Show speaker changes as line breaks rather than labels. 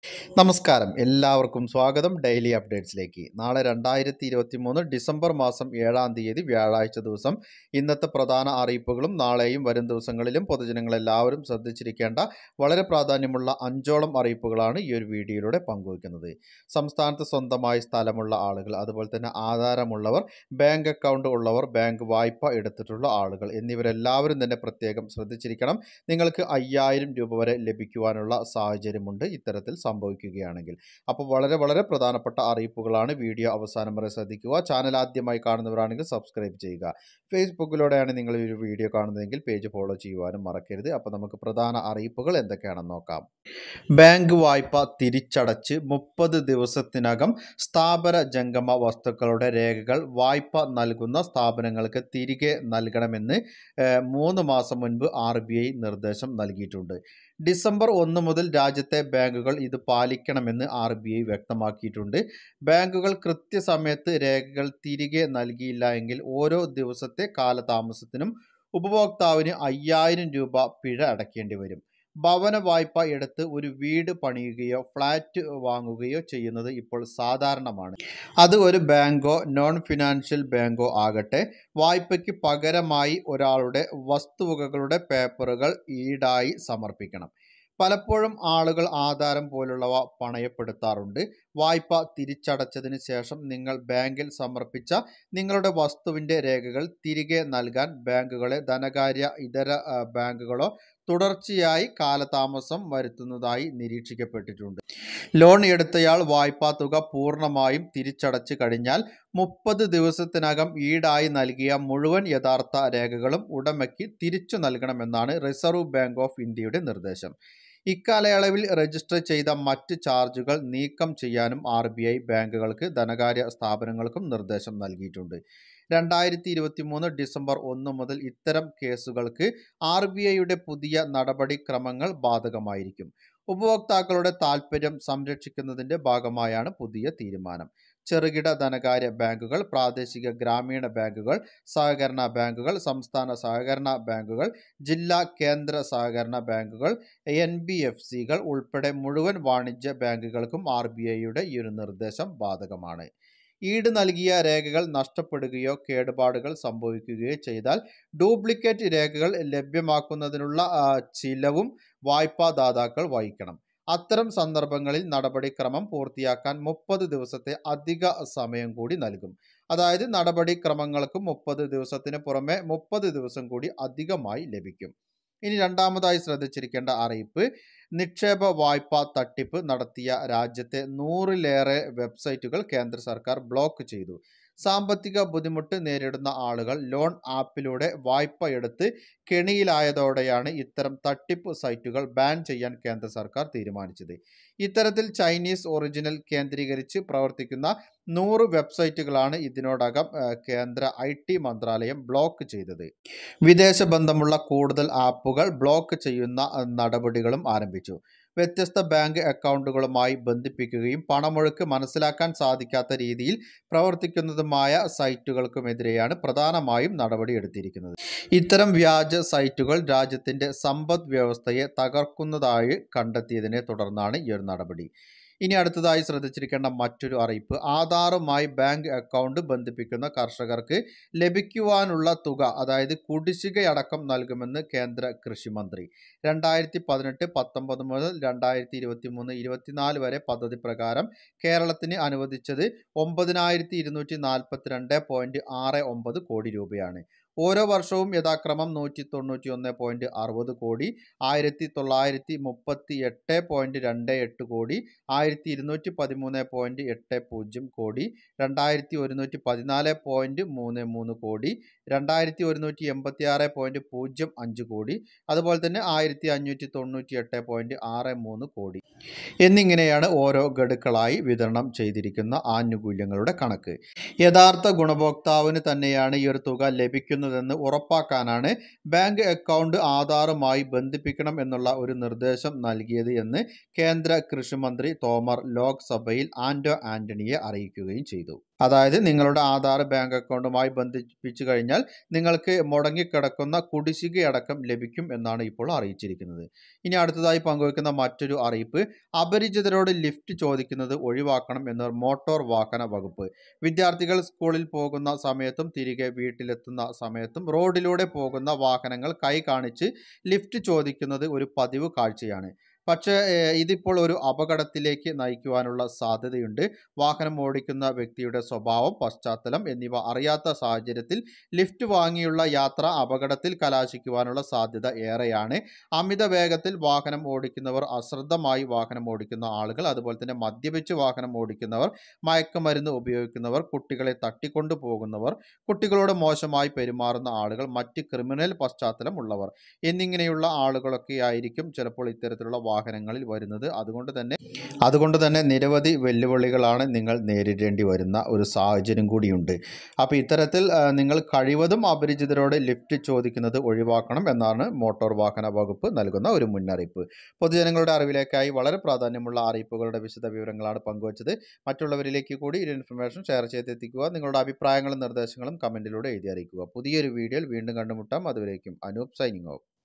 നമസ്കാരം എല്ലാവർക്കും സ്വാഗതം ഡെയിലി അപ്ഡേറ്റ്സിലേക്ക് നാളെ രണ്ടായിരത്തി ഇരുപത്തി മൂന്ന് ഡിസംബർ മാസം ഏഴാം തീയതി വ്യാഴാഴ്ച ദിവസം ഇന്നത്തെ പ്രധാന അറിയിപ്പുകളും നാളെയും വരും ദിവസങ്ങളിലും പൊതുജനങ്ങളെല്ലാവരും ശ്രദ്ധിച്ചിരിക്കേണ്ട വളരെ പ്രാധാന്യമുള്ള അഞ്ചോളം അറിയിപ്പുകളാണ് ഈ ഒരു വീഡിയോയിലൂടെ പങ്കുവയ്ക്കുന്നത് സംസ്ഥാനത്ത് സ്വന്തമായി സ്ഥലമുള്ള ആളുകൾ അതുപോലെ തന്നെ ആധാരമുള്ളവർ ബാങ്ക് അക്കൗണ്ട് ഉള്ളവർ ബാങ്ക് വായ്പ എടുത്തിട്ടുള്ള ആളുകൾ എന്നിവരെല്ലാവരും തന്നെ പ്രത്യേകം ശ്രദ്ധിച്ചിരിക്കണം നിങ്ങൾക്ക് അയ്യായിരം രൂപ വരെ ലഭിക്കുവാനുള്ള സാഹചര്യമുണ്ട് ഇത്തരത്തിൽ സംഭവിക്കുകയാണെങ്കിൽ അപ്പോൾ വളരെ വളരെ പ്രധാനപ്പെട്ട അറിയിപ്പുകളാണ് വീഡിയോ അവസാനം വരെ ശ്രദ്ധിക്കുക ചാനൽ ആദ്യമായി കാണുന്നവരാണെങ്കിൽ സബ്സ്ക്രൈബ് ചെയ്യുക ഫേസ്ബുക്കിലൂടെയാണ് നിങ്ങൾ ഈ ഒരു വീഡിയോ കാണുന്നതെങ്കിൽ പേജ് ഫോളോ ചെയ്യുവാനും മറക്കരുത് അപ്പോൾ നമുക്ക് പ്രധാന അറിയിപ്പുകൾ എന്തൊക്കെയാണെന്ന് നോക്കാം ബാങ്ക് വായ്പ തിരിച്ചടച്ച് മുപ്പത് ദിവസത്തിനകം സ്ഥാപന ജംഗമ വസ്തുക്കളുടെ രേഖകൾ വായ്പ നൽകുന്ന സ്ഥാപനങ്ങൾക്ക് തിരികെ നൽകണമെന്ന് ഏഹ്, മൂന്ന് മാസം മുൻപ് ആർ നിർദ്ദേശം നൽകിയിട്ടുണ്ട് ഡിസംബർ ഒന്ന് മുതൽ രാജ്യത്തെ ബാങ്കുകൾ ഇത് പാലിക്കണമെന്ന് ആർ ബി ഐ വ്യക്തമാക്കിയിട്ടുണ്ട് ബാങ്കുകൾ കൃത്യസമയത്ത് രേഖകൾ തിരികെ നൽകിയില്ല എങ്കിൽ ഓരോ ദിവസത്തെ കാലതാമസത്തിനും ഉപഭോക്താവിന് അയ്യായിരം രൂപ പിഴ അടയ്ക്കേണ്ടി വരും ഭവന വായ്പ എടുത്ത് ഒരു വീട് പണിയുകയോ ഫ്ലാറ്റ് വാങ്ങുകയോ ചെയ്യുന്നത് ഇപ്പോൾ സാധാരണമാണ് അത് ഒരു ബാങ്കോ നോൺ ഫിനാൻഷ്യൽ ബാങ്കോ ആകട്ടെ വായ്പയ്ക്ക് പകരമായി ഒരാളുടെ വസ്തുവകകളുടെ പേപ്പറുകൾ ഈടായി സമർപ്പിക്കണം പലപ്പോഴും ആളുകൾ ആധാരം പോലുള്ളവ പണയപ്പെടുത്താറുണ്ട് വായ്പ തിരിച്ചടച്ചതിന് ശേഷം നിങ്ങൾ ബാങ്കിൽ സമർപ്പിച്ച നിങ്ങളുടെ വസ്തുവിൻ്റെ രേഖകൾ തിരികെ നൽകാൻ ബാങ്കുകളെ ധനകാര്യ ഇതര ആ, ബാങ്കുകളോ തുടർച്ചയായി കാലതാമസം വരുത്തുന്നതായി നിരീക്ഷിക്കപ്പെട്ടിട്ടുണ്ട് ലോൺ എടുത്തയാൾ വായ്പാ തുക പൂർണ്ണമായും തിരിച്ചടച്ചു കഴിഞ്ഞാൽ മുപ്പത് ദിവസത്തിനകം ഈടായി നൽകിയ മുഴുവൻ യഥാർത്ഥ രേഖകളും ഉടമയ്ക്ക് തിരിച്ചു നൽകണമെന്നാണ് റിസർവ് ബാങ്ക് ഓഫ് ഇന്ത്യയുടെ നിർദ്ദേശം ഇക്കാലയളവിൽ രജിസ്റ്റർ ചെയ്ത മറ്റ് ചാർജുകൾ നീക്കം ചെയ്യാനും ആർ ബി ഐ ബാങ്കുകൾക്ക് ധനകാര്യ സ്ഥാപനങ്ങൾക്കും നിർദ്ദേശം നൽകിയിട്ടുണ്ട് രണ്ടായിരത്തി ഇരുപത്തി മൂന്ന് ഡിസംബർ ഒന്ന് മുതൽ ഇത്തരം കേസുകൾക്ക് ആർ ബി ഐയുടെ പുതിയ നടപടിക്രമങ്ങൾ ബാധകമായിരിക്കും ഉപഭോക്താക്കളുടെ താൽപ്പര്യം സംരക്ഷിക്കുന്നതിൻ്റെ ഭാഗമായാണ് പുതിയ തീരുമാനം ചെറുകിട ധനകാര്യ ബാങ്കുകൾ പ്രാദേശിക ഗ്രാമീണ ബാങ്കുകൾ സഹകരണ ബാങ്കുകൾ സംസ്ഥാന സഹകരണ ബാങ്കുകൾ ജില്ലാ കേന്ദ്ര സഹകരണ ബാങ്കുകൾ എൻ ബി എഫ് സികൾ ഉൾപ്പെടെ മുഴുവൻ വാണിജ്യ ബാങ്കുകൾക്കും ആർ ബി ഐയുടെ ഈ ഒരു നിർദ്ദേശം ബാധകമാണ് ഈട് നൽകിയ രേഖകൾ നഷ്ടപ്പെടുകയോ കേടുപാടുകൾ സംഭവിക്കുകയോ ചെയ്താൽ ഡ്യൂപ്ലിക്കേറ്റ് രേഖകൾ ലഭ്യമാക്കുന്നതിനുള്ള ആ, ചിലവും വായ്പാദാതാക്കൾ വഹിക്കണം അത്തരം സന്ദർഭങ്ങളിൽ നടപടിക്രമം പൂർത്തിയാക്കാൻ മുപ്പത് ദിവസത്തെ അധിക സമയം കൂടി നൽകും അതായത് നടപടിക്രമങ്ങൾക്ക് മുപ്പത് ദിവസത്തിന് പുറമെ മുപ്പത് ദിവസം കൂടി അധികമായി ലഭിക്കും ഇനി രണ്ടാമതായി ശ്രദ്ധിച്ചിരിക്കേണ്ട അറിയിപ്പ് നിക്ഷേപ വായ്പാ തട്ടിപ്പ് നടത്തിയ രാജ്യത്തെ നൂറിലേറെ വെബ്സൈറ്റുകൾ കേന്ദ്ര സർക്കാർ ബ്ലോക്ക് ചെയ്തു സാമ്പത്തിക ബുദ്ധിമുട്ട് നേരിടുന്ന ആളുകൾ ലോൺ ആപ്പിലൂടെ വായ്പ എടുത്ത് കെണിയിലായതോടെയാണ് ഇത്തരം തട്ടിപ്പ് സൈറ്റുകൾ ബാൻ ചെയ്യാൻ കേന്ദ്ര സർക്കാർ തീരുമാനിച്ചത് ഇത്തരത്തിൽ ചൈനീസ് ഒറിജിനൽ കേന്ദ്രീകരിച്ച് പ്രവർത്തിക്കുന്ന നൂറ് വെബ്സൈറ്റുകളാണ് ഇതിനോടകം ആ, കേന്ദ്ര ഐ ടി മന്ത്രാലയം ബ്ലോക്ക് ചെയ്തത് വിദേശ ബന്ധമുള്ള കൂടുതൽ ആപ്പുകൾ ബ്ലോക്ക് ചെയ്യുന്ന ആ, നടപടികളും ആരംഭിച്ചു വ്യത്യസ്ത ബാങ്ക് അക്കൗണ്ടുകളുമായി ബന്ധിപ്പിക്കുകയും പണമൊഴുക്ക് മനസ്സിലാക്കാൻ സാധിക്കാത്ത രീതിയിൽ പ്രവർത്തിക്കുന്നതുമായ സൈറ്റുകൾക്കുമെതിരെയാണ് പ്രധാനമായും നടപടിയെടുത്തിരിക്കുന്നത് ഇത്തരം വ്യാജ സൈറ്റുകൾ രാജ്യത്തിൻ്റെ സമ്പദ് വ്യവസ്ഥയെ തകർക്കുന്നതായി കണ്ടെത്തിയതിനെ തുടർന്നാണ് ഈ ഒരു നടപടി ഇനി അടുത്തതായി ശ്രദ്ധിച്ചിരിക്കേണ്ട മറ്റൊരു അറിയിപ്പ് ആധാറുമായി ബാങ്ക് അക്കൗണ്ട് ബന്ധിപ്പിക്കുന്ന കർഷകർക്ക് ലഭിക്കുവാനുള്ള തുക അതായത് കുടിശ്ശികയടക്കം നൽകുമെന്ന് കേന്ദ്ര കൃഷിമന്ത്രി രണ്ടായിരത്തി പതിനെട്ട് പത്തൊമ്പത് മുതൽ രണ്ടായിരത്തി ഇരുപത്തി മൂന്ന് ഇരുപത്തിനാല് വരെ പദ്ധതി പ്രകാരം കേരളത്തിന് അനുവദിച്ചത് ഒമ്പതിനായിരത്തി ഇരുന്നൂറ്റി നാൽപ്പത്തിരണ്ട് പോയിന്റ് ആറ് ഒമ്പത് കോടി രൂപയാണ് ഓരോ വർഷവും യഥാക്രമം നൂറ്റി തൊണ്ണൂറ്റി ഒന്ന് പോയിന്റ് അറുപത് കോടി ആയിരത്തി തൊള്ളായിരത്തി മുപ്പത്തി എട്ട് പോയിന്റ് രണ്ട് എട്ട് കോടി ആയിരത്തി ഇരുന്നൂറ്റി പതിമൂന്ന് പോയിന്റ് എട്ട് പൂജ്യം കോടി രണ്ടായിരത്തി ഒരുന്നൂറ്റി പതിനാല് പോയിന്റ് മൂന്ന് മൂന്ന് കോടി രണ്ടായിരത്തി ഒരുന്നൂറ്റി എൺപത്തി ആറ് പോയിന്റ് പൂജ്യം അഞ്ച് കോടി അതുപോലെ തന്നെ ആയിരത്തി അഞ്ഞൂറ്റി തൊണ്ണൂറ്റി എട്ട് പോയിന്റ് ആറ് മൂന്ന് കോടി എന്നിങ്ങനെയാണ് ഓരോ ഗഡുക്കളായി വിതരണം ചെയ്തിരിക്കുന്ന ആനുകൂല്യങ്ങളുടെ കണക്ക് യഥാർത്ഥ ഗുണഭോക്താവിന് തന്നെയാണ് ഈ ഒരു തുക ലഭിക്കുന്നതെന്ന് ഉറപ്പാക്കാനാണ് ബാങ്ക് അക്കൗണ്ട് ആധാറുമായി ബന്ധിപ്പിക്കണം എന്നുള്ള ഒരു നിർദ്ദേശം നൽകിയത് എന്ന് കേന്ദ്ര കൃഷിമന്ത്രി തോമർ ലോക്സഭയിൽ ആന്റോ ആന്റണിയെ അറിയിക്കുകയും ചെയ്തു അതായത് നിങ്ങളുടെ ആധാർ ബാങ്ക് അക്കൗണ്ടുമായി ബന്ധിപ്പിച്ചു കഴിഞ്ഞാൽ നിങ്ങൾക്ക് മുടങ്ങിക്കിടക്കുന്ന കുടിശ്ശികയടക്കം ലഭിക്കും എന്നാണ് ഇപ്പോൾ അറിയിച്ചിരിക്കുന്നത് ഇനി അടുത്തതായി പങ്കുവയ്ക്കുന്ന മറ്റൊരു അറിയിപ്പ് അപരിചിതരോട് ലിഫ്റ്റ് ചോദിക്കുന്നത് ഒഴിവാക്കണം എന്ന് മോട്ടോർ വാഹന വകുപ്പ് വിദ്യാർത്ഥികൾ സ്കൂളിൽ പോകുന്ന സമയത്തും തിരികെ വീട്ടിലെത്തുന്ന സമയത്തും റോഡിലൂടെ പോകുന്ന വാഹനങ്ങൾ കൈ കാണിച്ച് ലിഫ്റ്റ് ചോദിക്കുന്നത് ഒരു പതിവ് കാഴ്ചയാണ് പക്ഷേ ഏഹ്, ഇതിപ്പോൾ ഒരു അപകടത്തിലേക്ക് നയിക്കുവാനുള്ള സാധ്യതയുണ്ട് വാഹനം ഓടിക്കുന്ന വ്യക്തിയുടെ സ്വഭാവം പശ്ചാത്തലം എന്നിവ അറിയാത്ത സാഹചര്യത്തിൽ ലിഫ്റ്റ് വാങ്ങിയുള്ള യാത്ര അപകടത്തിൽ കലാശിക്കുവാനുള്ള സാധ്യത ഏറെയാണ് അമിത വേഗത്തിൽ വാഹനം ഓടിക്കുന്നവർ അശ്രദ്ധമായി വാഹനം ഓടിക്കുന്ന ആളുകൾ അതുപോലെ തന്നെ മദ്യപിച്ച് വാഹനം ഓടിക്കുന്നവർ മയക്കുമരുന്ന് ഉപയോഗിക്കുന്നവർ കുട്ടികളെ തട്ടിക്കൊണ്ടു പോകുന്നവർ കുട്ടികളോട് മോശമായി പെരുമാറുന്ന ആളുകൾ മറ്റ് ക്രിമിനൽ പശ്ചാത്തലം ഉള്ളവർ എന്നിങ്ങനെയുള്ള ആളുകളൊക്കെ ആയിരിക്കും ചിലപ്പോൾ ഇത്തരത്തിലുള്ള വാഹനങ്ങളിൽ വരുന്നത് അതുകൊണ്ട് തന്നെ അതുകൊണ്ട് തന്നെ നിരവധി വെല്ലുവിളികളാണ് നിങ്ങൾ നേരിടേണ്ടി വരുന്ന ഒരു സാഹചര്യം കൂടിയുണ്ട് അപ്പോൾ ഇത്തരത്തിൽ ആ, നിങ്ങൾ കഴിവതും അപരിചിതരോട് ലിഫ്റ്റ് ചോദിക്കുന്നത് ഒഴിവാക്കണം എന്നാണ് മോട്ടോർ വാഹന വകുപ്പ് നൽകുന്ന ഒരു മുന്നറിയിപ്പ് പൊതുജനങ്ങളുടെ അറിവിലേക്കായി വളരെ പ്രാധാന്യമുള്ള അറിയിപ്പുകളുടെ വിശദ വിവരങ്ങളാണ് പങ്കുവച്ചത് മറ്റുള്ളവരിലേക്ക് കൂടി ഈ ഇൻഫർമേഷൻ ഷെയർ ചെയ്തെത്തിക്കുക നിങ്ങളുടെ അഭിപ്രായങ്ങളും നിർദ്ദേശങ്ങളും കമൻറ്റിലൂടെ എഴുതി അറിയിക്കുക പുതിയൊരു വീഡിയോയിൽ വീണ്ടും കണ്ടുമുട്ടാം അതുവരേക്കും അനൂപ് സൈനിങ് ഓഫ്